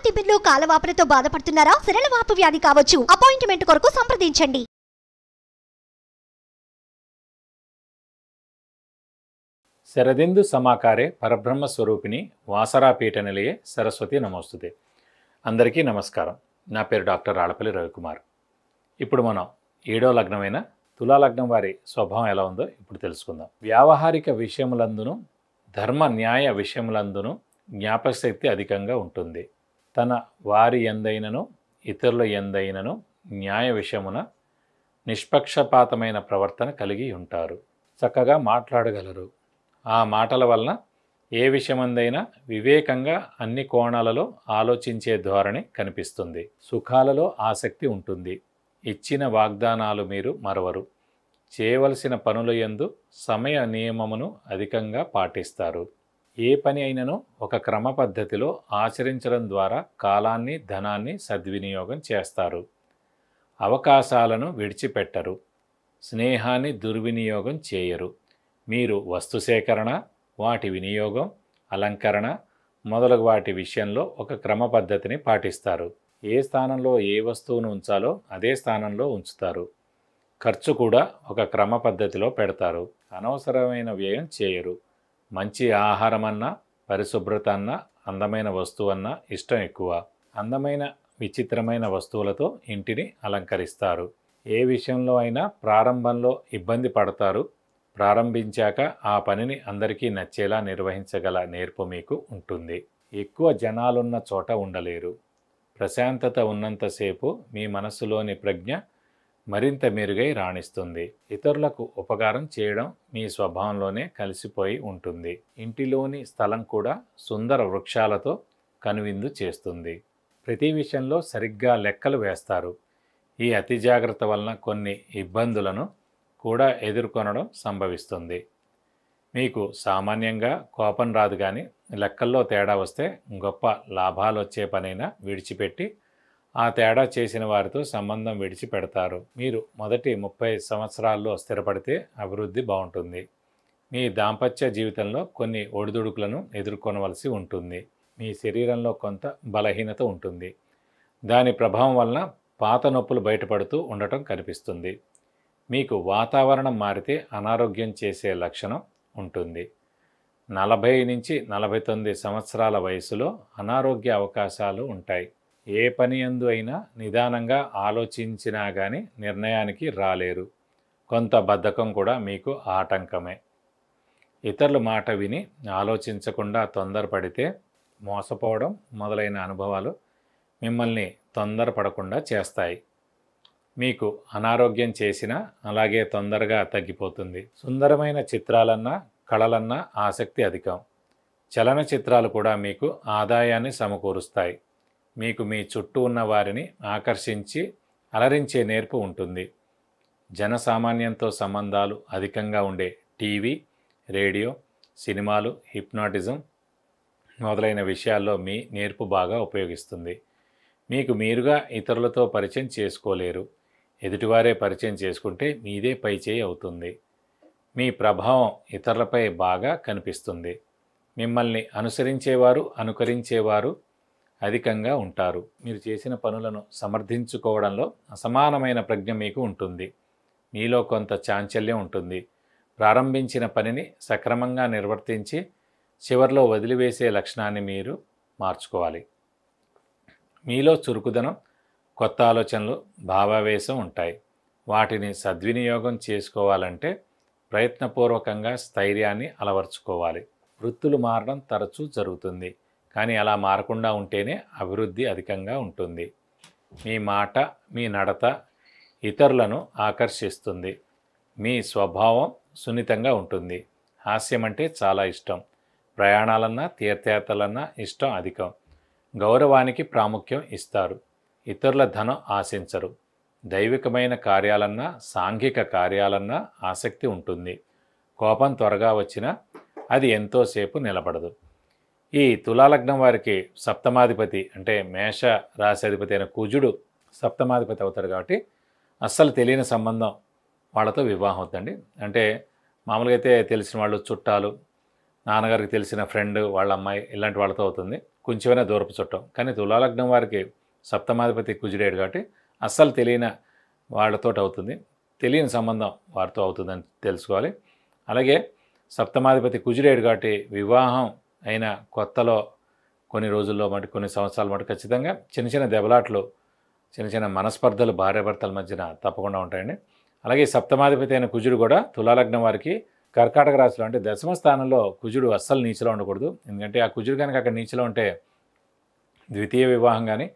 తిమ్మిర్లు కాలవాపులతో బాధపడుతున్నారా సిరల వాపు వ్యాధి కావచ్చు అపాయింట్మెంట్ కొరకు సంప్రదించండి శరదిందు సమాకారే పరబ్రహ్మ స్వరూపిణి వాసరాపీఠ నిలయే సరస్వతి నమోస్తుతే అందరికీ నమస్కారం నా పేరు డాక్టర్ ఆడపల్లి రవికుమార్ ఇప్పుడు మనం ఏడో లగ్నమైన తులా లగ్నం వారి స్వభావం ఎలా ఉందో ఇప్పుడు తెలుసుకుందాం వ్యావహారిక విషయములందును ధర్మ న్యాయ విషయములందును జ్ఞాపకశక్తి అధికంగా ఉంటుంది తన వారి ఎందైనను ఇతరుల ఎందైనను న్యాయ విషయమున నిష్పక్షపాతమైన ప్రవర్తన కలిగి ఉంటారు చక్కగా మాట్లాడగలరు ఆ మాటల వలన ఏ విషయమందైనా వివేకంగా అన్ని కోణాలలో ఆలోచించే ధోరణి కనిపిస్తుంది సుఖాలలో ఆసక్తి ఉంటుంది ఇచ్చిన వాగ్దానాలు మీరు మరవరు చేయవలసిన పనుల యందు సమయ నియమమును అధికంగా పాటిస్తారు ఏ పని అయినను ఒక క్రమ పద్ధతిలో ఆచరించడం ద్వారా కాలాన్ని ధనాన్ని సద్వినియోగం చేస్తారు అవకాశాలను విడిచిపెట్టరు స్నేహాన్ని దుర్వినియోగం చేయరు మీరు వస్తు సేకరణ వాటి వినియోగం అలంకరణ మొదలగు వాటి విషయంలో ఒక క్రమ పద్ధతిని పాటిస్తారు ఏ స్థానంలో ఏ వస్తువును ఉంచాలో అదే స్థానంలో ఉంచుతారు ఖర్చు కూడా ఒక క్రమ పద్ధతిలో పెడతారు అనవసరమైన వ్యయం చేయరు మంచి ఆహారం అన్నా పరిశుభ్రత అన్నా అందమైన వస్తువు అన్నా ఇష్టం ఎక్కువ అందమైన విచిత్రమైన వస్తువులతో ఇంటిని అలంకరిస్తారు ఏ విషయంలో అయినా ప్రారంభంలో ఇబ్బంది పడతారు ప్రారంభించాక ఆ పనిని అందరికీ నచ్చేలా నిర్వహించగల నేర్పు మీకు ఉంటుంది ఎక్కువ జనాలున్న చోట ఉండలేరు ప్రశాంతత ఉన్నంతసేపు మీ మనస్సులోని ప్రజ్ఞ మరింత మెరుగై రాణిస్తుంది ఇతరులకు ఉపకారం చేయడం మీ స్వభావంలోనే కలిసిపోయి ఉంటుంది ఇంటిలోని స్థలం కూడా సుందర వృక్షాలతో కనువిందు చేస్తుంది ప్రతి విషయంలో సరిగ్గా లెక్కలు వేస్తారు ఈ అతి జాగ్రత్త వలన కొన్ని ఇబ్బందులను కూడా ఎదుర్కొనడం సంభవిస్తుంది మీకు సామాన్యంగా కోపం రాదు కానీ లెక్కల్లో తేడా వస్తే గొప్ప లాభాలు వచ్చే పనైనా విడిచిపెట్టి ఆ తేడా చేసిన వారితో సంబంధం విడిచిపెడతారు మీరు మొదటి ముప్పై సంవత్సరాల్లో స్థిరపడితే అభివృద్ధి బాగుంటుంది మీ దాంపత్య జీవితంలో కొన్ని ఒడిదుడుకులను ఎదుర్కొనవలసి ఉంటుంది మీ శరీరంలో కొంత బలహీనత ఉంటుంది దాని ప్రభావం వలన పాత నొప్పులు బయటపడుతూ ఉండటం కనిపిస్తుంది మీకు వాతావరణం మారితే అనారోగ్యం చేసే లక్షణం ఉంటుంది నలభై నుంచి నలభై తొమ్మిది సంవత్సరాల వయసులో అనారోగ్య అవకాశాలు ఉంటాయి ఏ పని ఎందు అయినా నిదానంగా ఆలోచించినా కానీ నిర్ణయానికి రాలేరు కొంత బద్ధకం కూడా మీకు ఆటంకమే ఇతరుల మాట విని ఆలోచించకుండా తొందరపడితే మోసపోవడం మొదలైన అనుభవాలు మిమ్మల్ని తొందరపడకుండా చేస్తాయి మీకు అనారోగ్యం చేసినా అలాగే తొందరగా తగ్గిపోతుంది సుందరమైన చిత్రాలన్నా కళలన్నా ఆసక్తి అధికం చలనచిత్రాలు కూడా మీకు ఆదాయాన్ని సమకూరుస్తాయి మీకు మీ చుట్టూ ఉన్న వారిని ఆకర్షించి అలరించే నేర్పు ఉంటుంది జనసామాన్యంతో సంబంధాలు అధికంగా ఉండే టీవీ రేడియో సినిమాలు హిప్నాటిజం మొదలైన విషయాల్లో మీ నేర్పు బాగా ఉపయోగిస్తుంది మీకు మీరుగా ఇతరులతో పరిచయం చేసుకోలేరు ఎదుటివారే పరిచయం చేసుకుంటే మీదే పైచేయి అవుతుంది మీ ప్రభావం ఇతరులపై బాగా కనిపిస్తుంది మిమ్మల్ని అనుసరించేవారు అనుకరించేవారు అధికంగా ఉంటారు మీరు చేసిన పనులను సమర్థించుకోవడంలో అసమానమైన ప్రజ్ఞ మీకు ఉంటుంది మీలో కొంత చాంచల్యం ఉంటుంది ప్రారంభించిన పనిని సక్రమంగా నిర్వర్తించి చివరిలో వదిలివేసే లక్షణాన్ని మీరు మార్చుకోవాలి మీలో చురుకుదనం కొత్త ఆలోచనలు భావావేశం ఉంటాయి వాటిని సద్వినియోగం చేసుకోవాలంటే ప్రయత్నపూర్వకంగా స్థైర్యాన్ని అలవర్చుకోవాలి వృత్తులు మారడం తరచూ జరుగుతుంది కానీ అలా మారకుండా ఉంటేనే అభివృద్ధి అధికంగా ఉంటుంది మీ మాట మీ నడత ఇతరులను ఆకర్షిస్తుంది మీ స్వభావం సున్నితంగా ఉంటుంది హాస్యం అంటే చాలా ఇష్టం ప్రయాణాలన్నా తీర్థయాత్రలన్నా ఇష్టం అధికం గౌరవానికి ప్రాముఖ్యం ఇస్తారు ఇతరుల ధనం ఆశించరు దైవికమైన కార్యాలన్నా సాంఘిక కార్యాలన్నా ఆసక్తి ఉంటుంది కోపం త్వరగా వచ్చినా అది ఎంతోసేపు నిలబడదు ఈ తులాలగ్నం వారికి సప్తమాధిపతి అంటే మేష రాశాధిపతి అయిన కుజుడు సప్తమాధిపతి అవుతాడు కాబట్టి అస్సలు తెలియని సంబంధం వాళ్ళతో వివాహం అవుతుందండి అంటే మామూలుగా అయితే తెలిసిన వాళ్ళు చుట్టాలు నాన్నగారికి తెలిసిన ఫ్రెండ్ వాళ్ళ అమ్మాయి ఇలాంటి వాళ్ళతో అవుతుంది కొంచెమైనా దూరపు చుట్టం కానీ తులాలగ్నం వారికి సప్తమాధిపతి కుజుడేడు కాబట్టి అస్సలు తెలియని వాళ్ళతో అవుతుంది తెలియని సంబంధం వారితో అవుతుందని తెలుసుకోవాలి అలాగే సప్తమాధిపతి కుజుడేడు కాబట్టి వివాహం అయిన కొత్తలో కొన్ని రోజుల్లో మటు కొన్ని సంవత్సరాల మటు ఖచ్చితంగా చిన్న చిన్న దెబ్బలాట్లు చిన్న చిన్న మనస్పర్ధలు భార్యాభర్తల మధ్యన తప్పకుండా ఉంటాయండి అలాగే ఈ సప్తమాధిపతి అయిన కుజుడు కూడా తులాలగ్నం వారికి కర్కాటక రాశిలో అంటే దశమ స్థానంలో కుజుడు అస్సలు నీచలో ఉండకూడదు ఎందుకంటే ఆ కుజుడు కనుక అక్కడ నీచలో ఉంటే ద్వితీయ వివాహం కానీ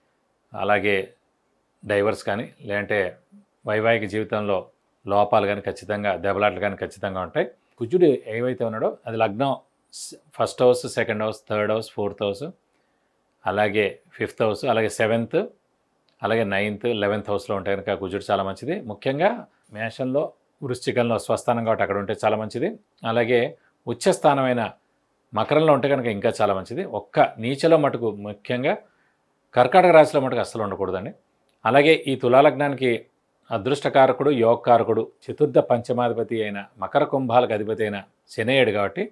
అలాగే డైవర్స్ కానీ లేదంటే వైవాహిక జీవితంలో లోపాలు కానీ ఖచ్చితంగా దెబ్బలాట్లు కానీ ఖచ్చితంగా ఉంటాయి కుజుడు ఏవైతే ఉన్నాడో అది లగ్నం first house second house third house fourth house అలాగే ఫిఫ్త్ హౌస్ అలాగే సెవెంత్ అలాగే నైన్త్ లెవెన్త్ హౌస్లో ఉంటే కనుక కుజుడు చాలా మంచిది ముఖ్యంగా మేషంలో వృశ్చికంలో స్వస్థానం కాబట్టి అక్కడ ఉంటే చాలా మంచిది అలాగే ఉచ్చస్థానమైన మకరంలో ఉంటే కనుక ఇంకా చాలా మంచిది ఒక్క నీచలో మటుకు ముఖ్యంగా కర్కాటక రాశిలో మటుకు అస్సలు ఉండకూడదండి అలాగే ఈ తులాలగ్నానికి అదృష్టకారకుడు యోగకారకుడు చతుర్థ పంచమాధిపతి అయిన మకర కుంభాలకు అధిపతి అయిన శనేయుడు కాబట్టి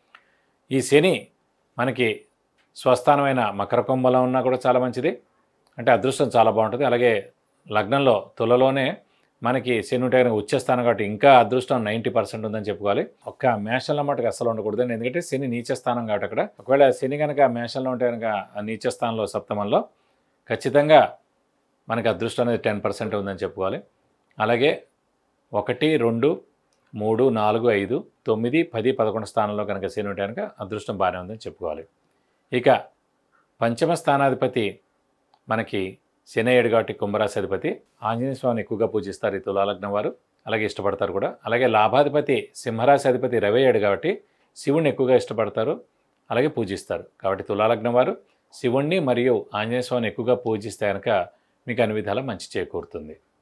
ఈ శని మనకి స్వస్థానమైన మకర కుంభంలో ఉన్నా కూడా చాలా మంచిది అంటే అదృష్టం చాలా బాగుంటుంది అలాగే లగ్నంలో తులలోనే మనకి శని ఉంటే కనుక ఉచ్చస్థానం కాబట్టి ఇంకా అదృష్టం నైంటీ పర్సెంట్ ఉందని చెప్పుకోవాలి ఒక్క మేషంలో మటుకు అస్సలు ఉండకూడదు ఎందుకంటే శని నీచ స్థానం కాబట్టి అక్కడ ఒకవేళ శని కనుక మేషంలో ఉంటే కనుక ఆ నీచ స్థానంలో సప్తమంలో ఖచ్చితంగా మనకి అదృష్టం అనేది టెన్ పర్సెంట్ ఉందని చెప్పుకోవాలి అలాగే ఒకటి రెండు మూడు నాలుగు ఐదు తొమ్మిది పది పదకొండు స్థానంలో కనుక శని ఉంటే కనుక అదృష్టం బాగానే ఉందని చెప్పుకోవాలి ఇక పంచమ స్థానాధిపతి మనకి శనేయుడు కాబట్టి కుంభరాశి అధిపతి ఆంజనేయ స్వామిని ఎక్కువగా పూజిస్తారు ఈ తులాలగ్నం వారు అలాగే ఇష్టపడతారు కూడా అలాగే లాభాధిపతి సింహరాశి అధిపతి రవేయుడు కాబట్టి శివుణ్ణి ఎక్కువగా ఇష్టపడతారు అలాగే పూజిస్తారు కాబట్టి తులాలగ్నం వారు శివుణ్ణి మరియు ఆంజనేయ స్వామిని ఎక్కువగా పూజిస్తే కనుక మీకు అన్ని విధాలా మంచి చేకూరుతుంది